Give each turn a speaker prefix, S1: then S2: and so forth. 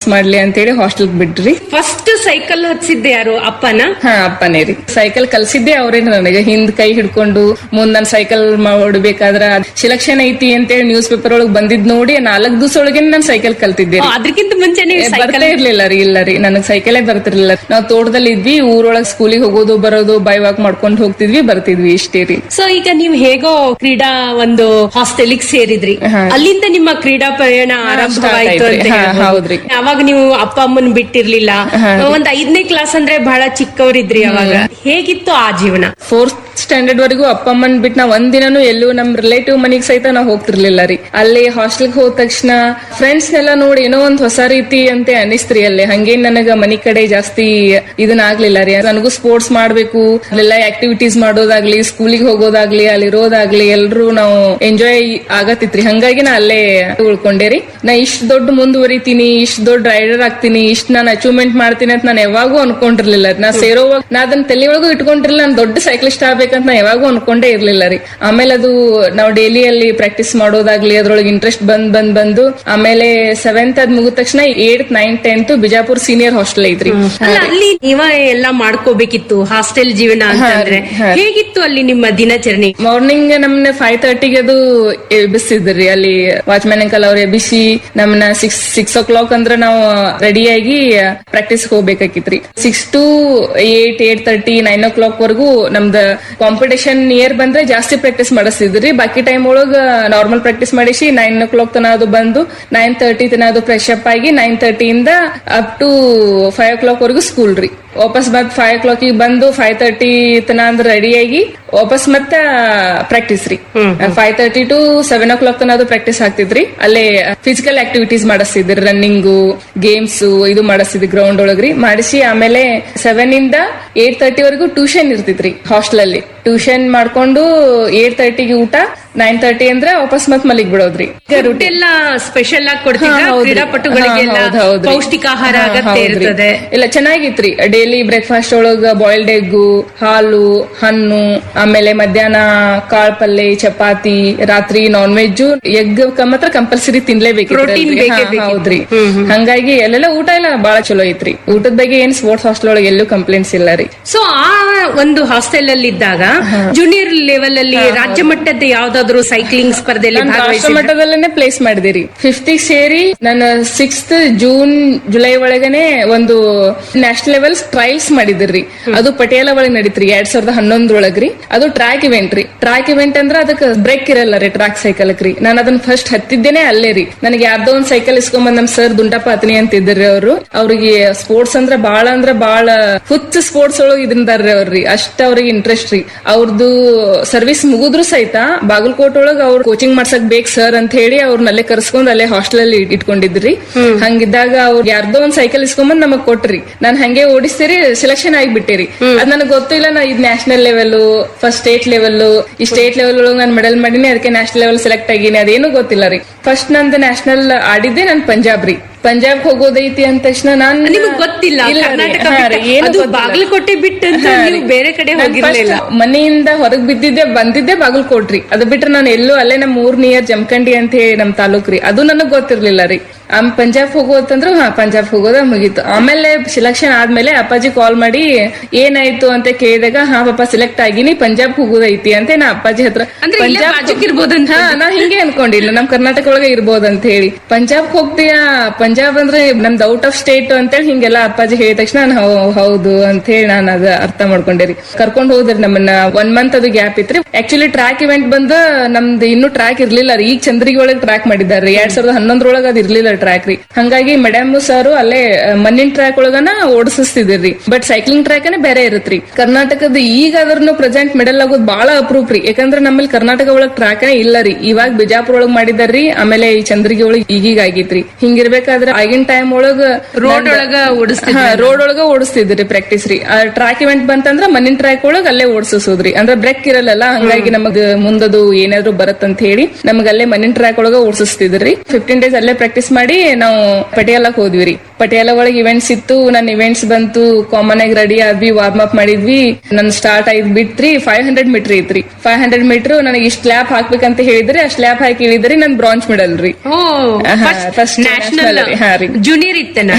S1: ಮಾಡ್ಲಿ ಅಂತೇಳಿ ಹಾಸ್ಟೆಲ್ ಬಿಟ್ರಿ
S2: ಫಸ್ಟ್ ಸೈಕಲ್ ಹಚ್ಚಿದ್ದೆ ಯಾರು ಅಪ್ಪನ
S1: ಹಾ ಅಪ್ಪನೇ ರೀ ಸೈಕಲ್ ಕಲ್ಸಿದ್ದೆ ಅವ್ರೇ ನನಗೆ ಹಿಂದ್ ಕೈ ಹಿಡ್ಕೊಂಡು ಮುಂದ್ ನಾನ್ ಸೈಕಲ್ ಹೊಡ್ಬೇಕಾದ್ರ ಸಿಲೆಕ್ಷನ್ ಐತಿ ಅಂತೇಳಿ ನ್ಯೂಸ್ ಪೇಪರ್ ಒಳಗ್ ಬಂದಿದ್ ನೋಡಿ ನಾಲ್ಕ್ ದಿವಸ ಒಳಗೆ ನಾನ್ ಸೈಕಲ್ ಕಲ್ತಿದ್ದೆ ರೀ.
S2: ಅದಕ್ಕಿಂತ ಮುಂಚೆನೆ
S1: ಏ,
S2: ಸೈಕಲ್
S1: ಬರ್ತಾ ಇರ್ಲಿಲ್ಲ ರೀ ಇಲ್ಲ ರೀ ನನಗ್ ಸೈಕಲೇ ಬರ್ತಿರ್ಲಿಲ್ಲ ನಾವ್ ತೋಟದಲ್ಲಿ ಇದ್ವಿ ಊರೊಳಗ್ ಸ್ಕೂಲಿಗೆ ಹೋಗೋದು ಬರೋದು ಬೈ ವಾಕ್ ಮಾಡ್ಕೊಂಡು ಹೋಗ್ತಿದ್ವಿ ಬರ್ತಿದ್ವಿ ಇಷ್ಟೇ ರೀ
S2: ಸೊ ಈಗ ನೀವ್ ಹೇಗೋ ಕ್ರೀಡಾ ಒಂದು ಹಾಸ್ಟೆಲಿಗೆ ಸೇರಿದ್ರಿ
S1: ಹಾ.
S2: ಅಲ್ಲಿಂದ ನಿಮ್ಮ ಕ್ರೀಡಾ ಪಯಣ ಆರಂಭವಾಯ್ತು
S1: start
S2: ಅಂತ
S1: ಆಯ್ತ್ರಿ. ಹಾ,
S2: ಹೇಳ್ಬೋದು.
S1: ಹೌದ್ರಿ.
S2: ಅವಾಗ ನೀವು ಅಪ್ಪ ಅಮ್ಮನ್ ಬಿಟ್ಟಿರ್ಲಿಲ್ಲ
S1: ಹಾ.
S2: ಒಂದ್ ಐದನೇ ಕ್ಲಾಸ್ ಅಂದ್ರೆ ಬಹಳ ಚಿಕ್ಕವರಿದ್ರಿ ಅವಾಗ ಹೇಗಿತ್ತು ಆ ಜೀವನ
S1: ಫೋರ್ತ್ ಸ್ಟ್ಯಾಂಡರ್ಡ್ ವರೆಗೂ ಅಪ್ಪ ಅಮ್ಮನ್ ಬಿಟ್ಟು ನಾವ್ ಒಂದ್ ದಿನನೂ ಎಲ್ಲೂ ನಮ್ ರಿಲೇಟಿವ್ ಮನಿಗ್ ಸಹಿತ ನಾವ್ ಹೋಗ್ತಿರ್ಲಿಲ್ಲ ರೀ ಅಲ್ಲಿ ಹಾಸ್ಟೆಲ್ಗೆ ಹೋದ ತಕ್ಷಣ ಫ್ರೆಂಡ್ಸ್ ನೆಲ್ಲ ನೋಡಿ ಏನೋ ಒಂದ್ ಹೊಸ ರೀತಿ ಅಂತ ಅನಿಸ್ತ್ರಿ ಅಲ್ಲಿ ಹಂಗೇನ್ ನನಗ ಮನಿ ಕಡೆ ಜಾಸ್ತಿ ಇದನ್ನ ಆಗ್ಲಿಲ್ಲ ರೀ ನನಗೂ ಸ್ಪೋರ್ಟ್ಸ್ ಮಾಡ್ಬೇಕು ಅಲ್ಲೆಲ್ಲ ಆಕ್ಟಿವಿಟೀಸ್ ಮಾಡೋದಾಗ್ಲಿ ಸ್ಕೂಲಿಗೆ ಹೋಗೋದಾಗ್ಲಿ ಅಲ್ಲಿರೋದಾಗ್ಲಿ ಎಲ್ರು ನಾವು ಎಂಜಾಯ್ ಆಗತ್ತಿತ್ರಿ ಹಂಗಾಗಿ ನಾ ಅಲ್ಲೇ ಉಳ್ಕೊಂಡೆ ರೀ ನಾ ಇಷ್ಟ್ ದೊಡ್ಡ ಮುಂದುವರಿತೀನಿ ಇಷ್ಟ್ ದೊಡ್ಡ ರೈಡರ್ ಆಗ್ತೀನಿ ಇಷ್ಟ್ ನಾನು ಅಚೀವ್ಮೆಂಟ್ ಮಾಡ್ತೀನಿ ಅಂತ ನಾನು ಯಾವಾಗೂ ಅನ್ಕೊಂಡಿರ್ಲಿಲ್ಲ ನಾ ಸೇರೋವಾಗ ನಾ ಅದನ್ನ ತಲೆ ಒಳಗೂ ಇಟ್ಕೊಂಡಿರ್ಲಿಲ್ಲ ನಾನು ದೊಡ್ಡ ಸೈಕ್ಲಿಸ್ಟ್ ಆಗ್ಬೇಕಂತ ನಾ ಯಾವಾಗೂ ಅನ್ಕೊಂಡೇ ಇರ್ಲಿಲ್ಲ ರೀ ಆಮೇಲೆ ಅದು ನಾವು ಡೈಲಿ ಅಲ್ಲಿ ಪ್ರಾಕ್ಟೀಸ್ ಮಾಡೋದಾಗ್ಲಿ ಅದ್ರೊಳಗೆ ಇಂಟ್ರೆಸ್ಟ್ ಬಂದ್ ಬಂದ್ ಬಂದು ಆಮೇಲೆ ಸೆವೆಂತ್ ಅದ್ ಮುಗಿದ ತಕ್ಷಣ eight nine tenth Bijapur senior hostel ಐತ್ರಿ
S2: ಅಲ್ಲ ಅಲ್ಲಿ ನೀವ ಎಲ್ಲ ಮಾಡ್ಕೋಬೇಕಿತ್ತು ಹಾಸ್ಟೆಲ್ ಜೀವನ ಅಂತಂದ್ರೆ
S1: ಹಾ ರೀ.
S2: ಹೇಗಿತ್ತು ಅಲ್ಲಿ ನಿಮ್ಮ ದಿನಚರಣೆ
S1: ಮಾರ್ನಿಂಗ್ ನಮ್ನ ಫೈವ್ ತರ್ಟಿಗೆ ಅದು ಎಬ್ಬಿಸ್ತಿದ್ರಿ ಅಲ್ಲಿ ವಾಚ್ಮ್ಯಾನ್ ಅಂಕಲ್ ಅವ್ರು ಎಬ್ಬಿಸಿ ನಮ್ನ ಸಿಕ್ಸ್ ಸಿಕ್ಸ್ ಓ ಕ್ಲಾಕ್ ಅಂದ್ರೆ ನಾವು ರೆಡಿಯಾಗಿ ಪ್ರಾಕ್ಟೀಸ್ ಹೋಗ್ಬೇಕಾಗಿತ್ರಿ six to eight eight thirty nine o'clock ವರೆಗೂ ನಮ್ದ ಕಾಂಪಿಟೇಷನ್ ನಿಯರ್ ಬಂದ್ರೆ ಜಾಸ್ತಿ ಪ್ರಾಕ್ಟೀಸ್ ಮಾಡಿಸ್ತಿದ್ರಿ ಬಾಕಿ ಟೈಮ್ ಒಳಗ ನಾರ್ಮಲ್ ಪ್ರಾಕ್ಟೀಸ್ ಮಾಡಿಸಿ ನೈನ್ ಓ ಕ್ಲಾಕ್ ತನ ಅದು ಬಂದು ನೈನ್ ತರ್ಟಿ ತನ ಅದು ಫ್ರೆಶ್ ಅಪ್ ಆಗಿ ನೈನ್ ತರ್ಟಿಯಿಂದ up to five o'clock ವರೆಗೂ ಸ್ಕೂಲ್ ರೀ ವಾಪಸ್ ಮತ್ ಫೈವ್ ಓ ಕ್ಲಾಕ್ ಬಂದು ಫೈವ್ ತರ್ಟಿ ತನ ಅಂದ್ರೆ ರೆಡಿಯಾಗಿ ವಾಪಸ್ ಮತ್ತ ಪ್ರಾಕ್ಟೀಸ್ ರೀ five thirty to seven o'clock ತನ ಅದು ಪ್ರಾಕ್ಟೀಸ್ ಆಗ್ತಿದ್ರಿ ಅಲ್ಲೇ ಫಿಸಿಕಲ್ ಆಕ್ಟಿವಿಟೀಸ್ ಮಾಡಿಸ್ತಿದ್ರಿ ರನ್ನಿಂಗು ಗೇಮ್ಸ್ ಇದು ಮಾಡಿಸ್ತಿದ್ರಿ ಗ್ರೌಂಡ್ ಒಳಗ್ರಿ ಮಾಡಿಸಿ ಆಮೇಲೆ ಸೆವೆನ್ ಇಂದ ಏಟ್ ತರ್ಟಿ ವರೆಗೂ ಟ್ಯೂಷನ್ ಇರ್ತಿತ್ರಿ ಹಾಸ್ಟೆಲ್ ಅಲ್ಲಿ ಟ್ಯೂಷನ್ ಮಾಡ್ಕೊಂಡು ಏಟ್ ತರ್ಟಿಗೆ ಊಟ ನೈನ್ ತರ್ಟಿ ಅಂದ್ರೆ ವಾಪಸ್ ಮತ್ ಮಲಿಗ್ ಬಿಡೋದ್ರಿ
S2: ಫುಡ್ ಎಲ್ಲ ಸ್ಪೆಷಲ್ ಆಗಿ ಕೊಡ್ತಿದ್ರ
S1: ಹಾ, ಹೌದ್ರಿ.
S2: ಕ್ರೀಡಾಪಟುಗಳಿಗೆಲ್ಲ
S1: ಹಾ, ಹೌದ್ ಹೌದ್ರಿ.
S2: ಪೌಷ್ಟಿಕ ಆಹಾರ
S1: ಹಾ,
S2: ಅಗತ್ಯ
S1: ಹೌದ್ರಿ.
S2: ಇರ್ತದೆ
S1: ಇಲ್ಲ ಚೆನ್ನಾಗಿತ್ರಿ ಡೈಲಿ ಬ್ರೇಕ್ಫಾಸ್ಟ್ ಒಳಗ ಬಾಯ್ಲ್ಡ್ ಎಗ್ಗು ಹಾಲು ಹಣ್ಣು ಆಮೇಲೆ ಮಧ್ಯಾಹ್ನ ಕಾಳ್ ಪಲ್ಲೆ ಚಪಾತಿ ರಾತ್ರಿ ನಾನ್ ವೆಜ್ ಎಗ್ ಮಾತ್ರ ಕಂಪಲ್ಸರಿ ತಿನ್ಲೇಬೇಕು
S2: Protein ಬೇಕೇ ಬೇಕಿತ್ತು.
S1: ಹೌದ್ರಿ ಹಂಗಾಗಿ ಅಲ್ಲೆಲ್ಲ ಊಟ ಎಲ್ಲ ಬಹಳ ಚಲೋ ಐತ್ರಿ ಊಟದ ಬಗ್ಗೆ ಏನ್ ಸ್ಪೋರ್ಟ್ಸ್ ಹಾಸ್ಟೆಲ್ ಒಳಗೆ ಎಲ್ಲೂ ಕಂಪ್ಲೇಂಟ್ಸ್ ಇಲ್ಲ ರೀ
S2: ಸೊ ಆ ಒಂದು ಹಾಸ್ಟೆಲ್ ಅಲ್ಲಿ ಇದ್ದಾಗ ಜೂನಿಯರ್ ಲೆವೆಲ್ ಅಲ್ಲಿ ರಾಜ್ಯ ಮಟ್ಟದ ಯಾವ್ದಾದ್ರು ಸೈಕ್ಲಿಂಗ್ ಸ್ಪರ್ಧೆಯಲ್ಲಿ
S1: ನಾನು ರಾಷ್ಟ್ರ
S2: ಭಾಗವಹಿಸಿದ್ರ
S1: ಮಟ್ಟದಲ್ಲೇ ಪ್ಲೇಸ್ ಮಾಡಿದಿರಿ ಫಿಫ್ತ್ ಸೇರಿ ನಾನು ಸಿಕ್ಸ್ತ್ ಜೂನ್ ಜುಲೈ ಒಳಗನೆ ಒಂದು ನ್ಯಾಷನಲ್ ಲೆವೆಲ್ ಟ್ರಯಲ್ಸ್ ಮಾಡಿದಿರಿ ಅದು ಪಟಿಯಾಲ ಒಳಗೆ ನಡೀತ್ರಿ ಎರಡ್ ಸಾವಿರದ ಹನ್ನೊಂದ್ರೊಳಗ್ರಿ ಅದು ಟ್ರ್ಯಾಕ್ ಇವೆಂಟ್ ರೀ ಟ್ರ್ಯಾಕ್ ಇವೆಂಟ್ ಅಂದ್ರ ಅದಕ್ಕೆ ಬ್ರೇಕ್ ಇರಲ್ಲ ರೀ ಟ್ರ್ಯಾಕ್ ಸೈಕಲ್ ರೀ ನಾನು ಅದನ್ನ ಫಸ್ಟ್ ಹತ್ತಿದ್ದೇನೆ ಅಲ್ಲೇ ರೀ ನನಗೆ ಯಾರ್ದೋ ಒಂದ್ ಸೈಕಲ್ ಇಸ್ಕೊಂಬಂದ್ ನಮ್ ಸರ್ ದುಂಡಪ್ಪ ಅತ್ನಿ ಅಂತ ಇದ್ರಿ ಅವರು ಅವ್ರಿಗೆ ಸ್ಪೋರ್ಟ್ಸ್ ಅಂದ್ರ ಬಾಳ ಅಂದ್ರ ಬಾಳ ಹುಚ್ಚ ಸ್ಪೋರ್ಟ್ಸ್ ಒಳಗೆ ಇದ್ರಿಂದಾರ್ರಿ ಅವ್ರಿ ಅಷ್ಟ ಅವ್ರಿಗೆ ಇಂಟ್ರೆಸ್ಟ್ ರೀ ಅವ್ರದ್ದು ಸರ್ವಿಸ್ ಮುಗಿದ್ರು ಸಹಿತ ಬಾಗಲಕೋಟ್ ಒಳಗ ಅವ್ರ ಕೋಚಿಂಗ್ ಮಾಡ್ಸಕ್ ಬೇಕ್ ಸರ್ ಅಂತ ಹೇಳಿ ಅವ್ರನ್ನ ಅಲ್ಲೇ ಕರ್ಸ್ಕೊಂಡ್ ಅಲ್ಲೇ ಹಾಸ್ಟೆಲ್ ಅಲ್ಲಿ ಇಟ್ಕೊಂಡಿದ್ರಿ ಹಂಗಿದ್ದಾಗ ಅವ್ರ ಯಾರ್ದೋ ಒಂದ್ ಸೈಕಲ್ ಇಸ್ಕೊಂಬಂದ್ ನಮಗ್ ಕೊಟ್ರಿ ನಾನ್ ಹಂಗೆ ಓಡಿಸ್ತೀರಿ ಸೆಲೆಕ್ಷನ್ ಆಗಿಬಿಟ್ಟಿರಿ ಅದ್ ನನಗೆ ಗೊತ್ತಿಲ್ಲ ನಾ ಇದ್ national level first state level ಈ ಸ್ಟೇಟ್ ಲೆವೆಲ್ ಒಳಗೆ ನಾನು ಮೆಡಲ್ ಮಾಡೀನಿ ಅದಕ್ಕೆ ನ್ಯಾಷನಲ್ ಲೆವೆಲ್ ಸೆಲೆಕ್ಟ್ ಆಗೀನಿ ಅದೇನು ಗೊತ್ತಿಲ್ಲ ರೀ ಫಸ್ಟ್ ನಂದು ನ್ಯಾಷನಲ್ ಆಡಿದ್ದೆ ನಾನ್ ಪಂಜಾಬ್ ರೀ ಪಂಜಾಬ್ ಹೋಗೋದೈತಿ ಅಂದ ತಕ್ಷಣ ನಾನ್
S2: ನಿಮಗ್ ಗೊತ್ತಿಲ್ಲ
S1: ಇಲ್ಲ ರೀ.
S2: ಕರ್ನಾಟಕ
S1: ಹಾ ರೀ,
S2: ಬಿಟ್ಟು-
S1: ಏನು
S2: ಅದು
S1: ಗೊತ್ತಿಲ್ಲ.
S2: ಬಾಗಲಕೋಟೆ ಬಿಟ್ಟಂತೂ
S1: ಹಾ
S2: ನೀವು
S1: ರೀ.
S2: ಬೇರೆ ಕಡೆ
S1: ನಾನ್
S2: ಹೋಗಿರ್ಲಿಲ್ಲ.
S1: first ಮನೆಯಿಂದ ಹೊರಗ್ ಬಿದ್ದಿದ್ದೆ ಬಂದಿದ್ದೆ ಬಾಗಲಕೋಟ್ರಿ ಅದು ಬಿಟ್ರೆ ನಾನು ಎಲ್ಲೂ ಅಲ್ಲೇ ನಮ್ ಊರ್ ನಿಯರ್ ಜಮಖಂಡಿ ಅಂತ ಹೇಳಿ ನಮ್ ತಾಲೂಕ್ ರೀ ಅದು ನನಗ್ ಗೊತ್ತಿರ್ಲಿಲ್ಲ ರೀ ಆಮ್ ಪಂಜಾಬ್ ಹೋಗೋತಂದ್ರು ಹಾ ಪಂಜಾಬ್ ಹೋಗೋದ ಮುಗೀತು ಆಮೇಲೆ ಸಿಲೆಕ್ಷನ್ ಆದ್ಮೇಲೆ ಅಪ್ಪಾಜಿ ಕಾಲ್ ಮಾಡಿ ಏನಾಯ್ತು ಅಂತ ಕೇಳಿದಾಗ ಹಾ ಪಾಪ ಸಿಲೆಕ್ಟ್ ಆಗಿನಿ ಪಂಜಾಬ್ ಹೋಗೋದೈತಿ ಅಂತ ನಾ ಅಪ್ಪಾಜಿ ಹತ್ರ
S2: ಅಂದ್ರೆ ಇಲ್ಲೇ ಬಾಜುಕ್ ಇರ್ಬೋದಂತ
S1: ಹಾ ನಾ ಹಿಂಗೆ ಅನ್ಕೊಂಡಿಲ್ಲ ನಮ್ ಕರ್ನಾಟಕ ಒಳಗೆ ಇರ್ಬೋದು ಅಂತ ಹೇಳಿ ಪಂಜಾಬ್ ಹೋಗ್ತೀಯಾ ಪಂಜಾಬ್ ಅಂದ್ರೆ ನಮ್ದು ಔಟ್ ಆಫ್ ಸ್ಟೇಟ್ ಅಂತೇಳಿ ಹಿಂಗೆಲ್ಲ ಅಪ್ಪಾಜಿ ಹೇಳಿದ ತಕ್ಷಣ ನಾನು ಹೌ- ಹೌದು ಅಂತ ಹೇಳಿ ನಾನು ಅದ ಅರ್ಥ ಮಾಡ್ಕೊಂಡೆ ರೀ ಕರ್ಕೊಂಡ್ ಹೋದ್ರಿ ನಮ್ಮನ್ನ ಒನ್ ಮಂತ್ ಅದು ಗ್ಯಾಪ್ ಇತ್ರಿ ಆಕ್ಚುಲಿ ಟ್ರ್ಯಾಕ್ ಇವೆಂಟ್ ಬಂದ ನಮ್ದು ಇನ್ನು ಟ್ರ್ಯಾಕ್ ಇರ್ಲಿಲ್ಲ ರೀ ಈಗ ಚಂದ್ರಿಗೆ ಒಳಗೆ ಟ್ರ್ಯಾಕ್ ಮಾಡಿದಾರೆ ಎರಡ್ ಸಾವಿರದ ಹನ್ನೊಂದ್ರೊಳಗ ಅದ್ ಇರ್ಲಿಲ್ಲ ಟ್ರ್ಯಾಕ್ ರೀ ಹಂಗಾಗಿ ಮೇಡಮ್ ಸರ್ ಅಲ್ಲೇ ಆ, ಮಣ್ಣಿನ ಟ್ರ್ಯಾಕ್ ಒಳಗನ ಓಡಿಸ್ತಿದ್ರಿ ಬಟ್ ಸೈಕ್ಲಿಂಗ್ ಟ್ರ್ಯಾಕ್ ಬೇರೆ ಇರತ್ರಿ ಕರ್ನಾಟಕದ ಈಗ ಅದ್ರನ್ನು ಪ್ರೆಸೆಂಟ್ ಮೆಡಲ್ ಆಗೋದು ಬಹಳ ಅಪ್ರೂಪ್ ರೀ ಯಾಕಂದ್ರೆ ನಮ್ಮಲ್ಲಿ ಕರ್ನಾಟಕ ಒಳಗ್ ಟ್ರ್ಯಾಕ್ ಇಲ್ಲ ರೀ ಇವಾಗ ಬಿಜಾಪುರ ಒಳಗ್ ಮಾಡಿದಾರ್ರಿ ಆಮೇಲೆ ಈ ಚಂದ್ರಗಿ ಒಳಗ್ ಈಗೀಗ ಆಗೈತ್ರಿ ಹಿಂಗಿರ್ಬೇಕಾದ್ರೆ ಆಗಿನ ಟೈಮ್ ಒಳಗ
S2: ರೋಡ್ ಒಳಗ ಓಡಿಸ್ತಿದ್ರು.
S1: ರೋಡ್ ಒಳಗ ಓಡಿಸ್ತಿದ್ರಿ ಪ್ರಾಕ್ಟೀಸ್ ರೀ ಟ್ರ್ಯಾಕ್ ಇವೆಂಟ್ ಬಂತಂದ್ರ ಮಣ್ಣಿನ ಟ್ರ್ಯಾಕ್ ಒಳಗ ಅಲ್ಲೇ ಓಡಿಸೋದ್ರಿ ಅಂದ್ರೆ ಬ್ರೇಕ್ ಇರಲ್ಲ ಹಂಗಾಗಿ ನಮಗ್ ಮುಂದದು ಏನಾದ್ರು ಬರತ್ತಂತ ಹೇಳಿ ನಮಗ್ ಅಲ್ಲೇ ಮಣ್ಣಿನ ಟ್ರ್ಯಾಕ್ ಒಳಗ ಓಡಿಸ್ತಿದ್ರಿ ಫಿಫ್ಟೀನ್ ಡೇಸ್ ಅಲ್ಲೇ ಪ್ರಾಕ್ಟೀಸ್ ಮಾಡಿ ನಾವು ಪಟಿಯಾಲಕ್ ಹೋದ್ವಿ ರೀ ಪಟಿಯಾಲ ಒಳಗ್ ಇವೆಂಟ್ಸ್ ಇತ್ತು ನನ್ ಇವೆಂಟ್ಸ್ ಬಂತು ಕಾಮನ್ ಆಗಿ ರೆಡಿ ಆದ್ವಿ ವಾರ್ಮ್ ಅಪ್ ಮಾಡಿದ್ವಿ ನನ್ ಸ್ಟಾರ್ಟ್ ಆಯ್ತು ಬಿಟ್ರಿ ಫೈವ್ ಹಂಡ್ರೆಡ್ ಮೀಟರ್ ಐತ್ರಿ ಫೈವ್ ಹಂಡ್ರೆಡ್ ಮೀಟರ್ ನನಗೆ ಇಷ್ಟ ಸ್ಲ್ಯಾಪ್ ಹಾಕ್ಬೇಕಂತ ಹೇಳಿದ್ರೆ ಆ ಸ್ಲ್ಯಾಪ್ ಹಾಕಿ ಇಳಿದ್ರಿ ನನ್ ಬ್ರಾಂಚ್ ಮೆಡಲ್ ರೀ
S2: ಓ
S1: ಹಾ, first national
S2: ನ್ಯಾಷನಲ್
S1: ರೀ, ಹಾ ರೀ.
S2: ಜೂನಿಯರ್ ಇತ್ತೇನ